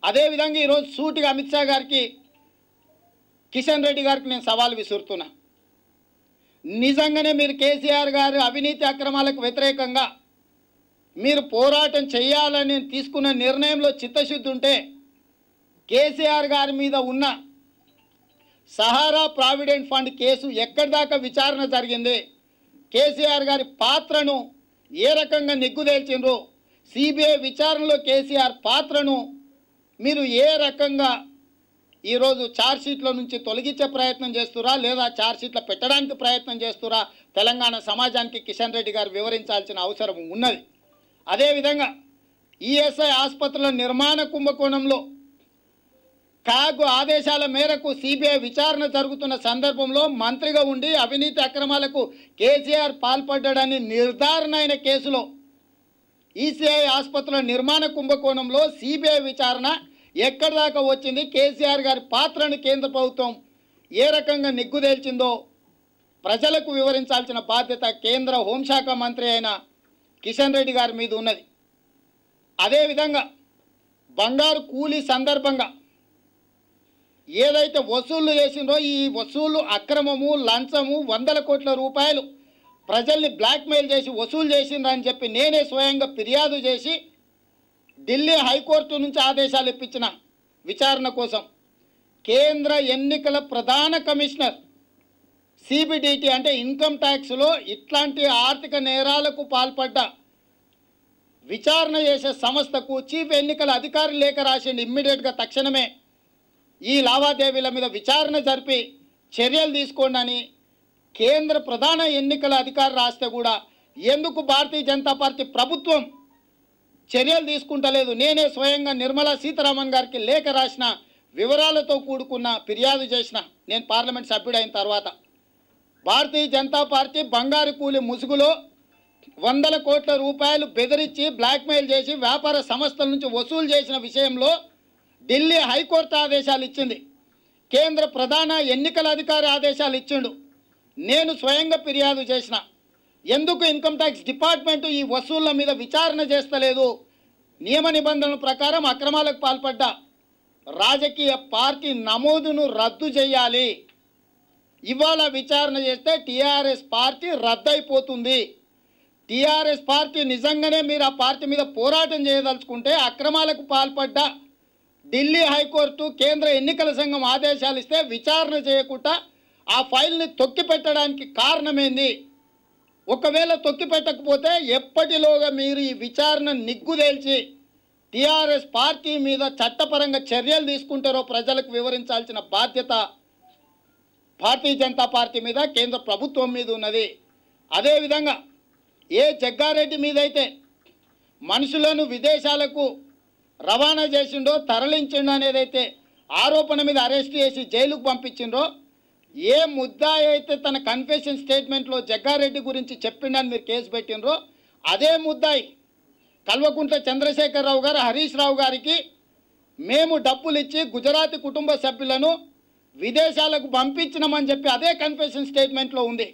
అదేవిధంగా ఈరోజు సూటిగా అమిత్ షా గారికి కిషన్ రెడ్డి గారికి నేను సవాల్ విసురుతున్నా నిజంగానే మీరు కేసీఆర్ గారు అవినీతి అక్రమాలకు వ్యతిరేకంగా మీరు పోరాటం చేయాలని తీసుకున్న నిర్ణయంలో చిత్తశుద్ధి ఉంటే కేసీఆర్ గారి మీద ఉన్న సహారా ప్రావిడెంట్ ఫండ్ కేసు ఎక్కడి దాకా విచారణ జరిగింది కేసీఆర్ గారి పాత్రను ఏ రకంగా నిగ్గుదేల్చిండ్రు సిబిఐ విచారణలో కేసీఆర్ పాత్రను మీరు ఏ రకంగా ఈరోజు ఛార్జ్షీట్ల నుంచి తొలగించే ప్రయత్నం చేస్తురా లేదా ఛార్జ్షీట్ల పెట్టడానికి ప్రయత్నం చేస్తురా తెలంగాణ సమాజానికి కిషన్ రెడ్డి గారు వివరించాల్సిన అవసరం ఉన్నది అదేవిధంగా ఈఎస్ఐ ఆసుపత్రుల నిర్మాణ కుంభకోణంలో కాగు ఆదేశాల మేరకు సిబిఐ విచారణ జరుగుతున్న సందర్భంలో మంత్రిగా ఉండి అవినీతి అక్రమాలకు కేసీఆర్ పాల్పడ్డాడని నిర్ధారణ అయిన కేసులో ఈసీఐ ఆసుపత్రుల నిర్మాణ కుంభకోణంలో సిబిఐ విచారణ ఎక్కడి దాకా వచ్చింది కేసీఆర్ గారి పాత్రను కేంద్ర ప్రభుత్వం ఏ రకంగా నిగ్గుదేల్చిందో ప్రజలకు వివరించాల్సిన బాధ్యత కేంద్ర హోంశాఖ మంత్రి అయిన కిషన్ రెడ్డి గారి మీద ఉన్నది అదేవిధంగా బంగారు కూలీ సందర్భంగా ఏదైతే వసూళ్లు చేసిందో ఈ వసూలు అక్రమము లంచము వందల కోట్ల రూపాయలు ప్రజల్ని బ్లాక్మెయిల్ చేసి వసూలు చేసిండ్రని చెప్పి నేనే స్వయంగా ఫిర్యాదు చేసి ఢిల్లీ హైకోర్టు నుంచి ఆదేశాలు ఇప్పించిన విచారణ కోసం కేంద్ర ఎన్నికల ప్రధాన కమిషనర్ సిబిడిటి అంటే ఇన్కమ్ ట్యాక్స్లో ఇట్లాంటి ఆర్థిక నేరాలకు పాల్పడ్డ విచారణ చేసే సంస్థకు చీఫ్ ఎన్నికల అధికారి లేఖ రాసిండి ఇమ్మీడియట్గా తక్షణమే ఈ లావాదేవీల మీద విచారణ జరిపి చర్యలు తీసుకోండి అని కేంద్ర ప్రధాన ఎన్నికల అధికారి రాస్తే కూడా ఎందుకు భారతీయ జనతా పార్టీ ప్రభుత్వం చర్యలు తీసుకుంటలేదు నేనే స్వయంగా నిర్మలా సీతారామన్ గారికి లేఖ రాసిన వివరాలతో కూడుకున్న ఫిర్యాదు చేసిన నేను పార్లమెంట్ సభ్యుడైన తర్వాత భారతీయ జనతా పార్టీ బంగారు కూలి ముసుగులో వందల కోట్ల రూపాయలు బెదిరించి బ్లాక్మెయిల్ చేసి వ్యాపార సంస్థల నుంచి వసూలు చేసిన విషయంలో ఢిల్లీ హైకోర్టు ఆదేశాలు ఇచ్చింది కేంద్ర ప్రధాన ఎన్నికల అధికారి ఆదేశాలు ఇచ్చిండు నేను స్వయంగా ఫిర్యాదు చేసిన ఎందుకు ఇన్కమ్ ట్యాక్స్ డిపార్ట్మెంట్ ఈ వసూళ్ల మీద విచారణ చేస్తలేదు నియమ నిబంధనల ప్రకారం అక్రమాలకు పాల్పడ్డ రాజకీయ పార్టీ నమోదును రద్దు చేయాలి ఇవాళ విచారణ చేస్తే టీఆర్ఎస్ పార్టీ రద్దయిపోతుంది టీఆర్ఎస్ పార్టీ నిజంగానే మీరు ఆ పార్టీ మీద పోరాటం చేయదలుచుకుంటే అక్రమాలకు పాల్పడ్డ ఢిల్లీ హైకోర్టు కేంద్ర ఎన్నికల సంఘం ఆదేశాలు ఇస్తే విచారణ చేయకుండా ఆ ఫైల్ని తొక్కి పెట్టడానికి కారణమేంది ఒకవేళ తొక్కి పెట్టకపోతే ఎప్పటిలోగా మీరు ఈ విచారణ నిగ్గుదేల్చి టీఆర్ఎస్ పార్టీ మీద చట్టపరంగా చర్యలు తీసుకుంటారో ప్రజలకు వివరించాల్సిన బాధ్యత భారతీయ జనతా పార్టీ మీద కేంద్ర ప్రభుత్వం మీద ఉన్నది అదేవిధంగా ఏ జగ్గారెడ్డి మీద అయితే మనుషులను విదేశాలకు రవాణా చేసిండో తరలించిండో అనేదైతే ఆరోపణ మీద అరెస్ట్ చేసి జైలుకు పంపించిండ్రో ఏ ముద్దాయి అయితే తన కన్ఫెషన్ స్టేట్మెంట్లో జగ్గారెడ్డి గురించి చెప్పిండని మీరు కేసు పెట్టినరో అదే ముద్దాయి కల్వకుంట్ల చంద్రశేఖరరావు గారు హరీష్ రావు గారికి మేము డబ్బులు ఇచ్చి గుజరాతీ కుటుంబ సభ్యులను విదేశాలకు పంపించినామని చెప్పి అదే కన్ఫెషన్ స్టేట్మెంట్లో ఉంది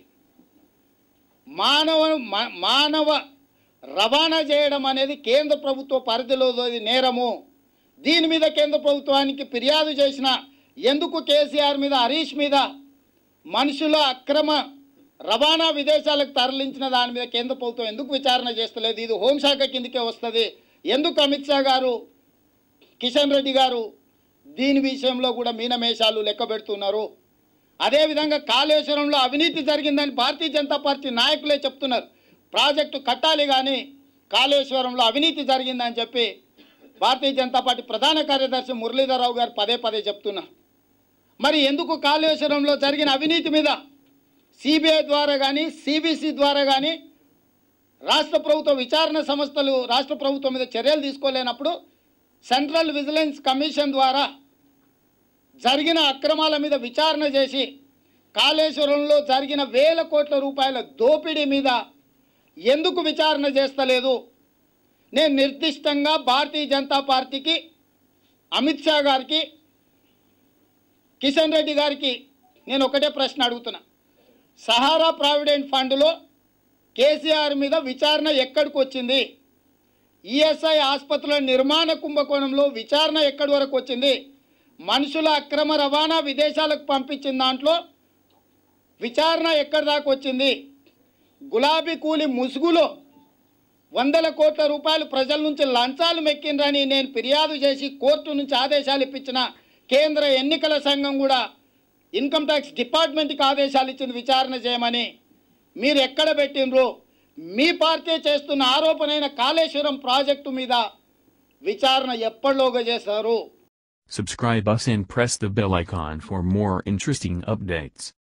మానవ మా- మానవ రవాణా చేయడం అనేది కేంద్ర ప్రభుత్వ పరిధిలో నేరము దీని మీద కేంద్ర ప్రభుత్వానికి ఫిర్యాదు చేసిన ఎందుకు కేసీఆర్ మీద హరీష్ మీద మనుషుల అక్రమ రవాణా విదేశాలకు తరలించిన దాని మీద కేంద్ర ప్రభుత్వం ఎందుకు విచారణ చేస్తలేదు ఇది హోంశాఖ కిందకే వస్తుంది ఎందుకు అమిత్ షా గారు కిషన్ రెడ్డి గారు దీని విషయంలో కూడా మీనమేషాలు లెక్క పెడుతున్నారు అదేవిధంగా కాళేశ్వరంలో అవినీతి జరిగిందని భారతీయ జనతా పార్టీ నాయకులే చెప్తున్నారు ప్రాజెక్టు కట్టాలి కానీ కాళేశ్వరంలో అవినీతి జరిగిందని చెప్పి భారతీయ జనతా పార్టీ ప్రధాన కార్యదర్శి మురళీధరరావు గారు పదే పదే చెప్తున్నారు మరి ఎందుకు కాళేశ్వరంలో జరిగిన అవినీతి మీద సిబిఐ ద్వారా కానీ సిబిసి ద్వారా కానీ రాష్ట్ర ప్రభుత్వ విచారణ సంస్థలు రాష్ట్ర ప్రభుత్వం మీద చర్యలు తీసుకోలేనప్పుడు సెంట్రల్ విజిలెన్స్ కమిషన్ ద్వారా జరిగిన అక్రమాల మీద విచారణ చేసి కాళేశ్వరంలో జరిగిన వేల కోట్ల రూపాయల దోపిడీ మీద ఎందుకు విచారణ చేస్తలేదు నేను నిర్దిష్టంగా భారతీయ జనతా పార్టీకి అమిత్ షా గారికి కిషన్ రెడ్డి గారికి నేను ఒకటే ప్రశ్న అడుగుతున్నా సహారా ప్రావిడెంట్ ఫండ్లో కేసీఆర్ మీద విచారణ ఎక్కడికి వచ్చింది ఈఎస్ఐ ఆసుపత్రుల నిర్మాణ కుంభకోణంలో విచారణ ఎక్కడి వరకు వచ్చింది మనుషుల అక్రమ రవాణా విదేశాలకు పంపించిన దాంట్లో విచారణ ఎక్కడి దాకా వచ్చింది గులాబీ కూలి ముసుగులో వందల కోట్ల రూపాయలు ప్రజల నుంచి లంచాలు మెక్కిండ్రని నేను ఫిర్యాదు చేసి కోర్టు నుంచి ఆదేశాలు ఇప్పించిన కేంద్ర ఎన్నికల సంఘం కూడా ఇన్కమ్ ట్యాక్స్ డిపార్ట్మెంట్కి ఆదేశాలు ఇచ్చింది విచారణ చేయమని మీరు ఎక్కడ పెట్టినరు మీ పార్టీ చేస్తున్న ఆరోపణైన కాళేశ్వరం ప్రాజెక్టు మీద విచారణ ఎప్పటిలోగా చేస్తారు Subscribe us and press the bell icon for more interesting updates.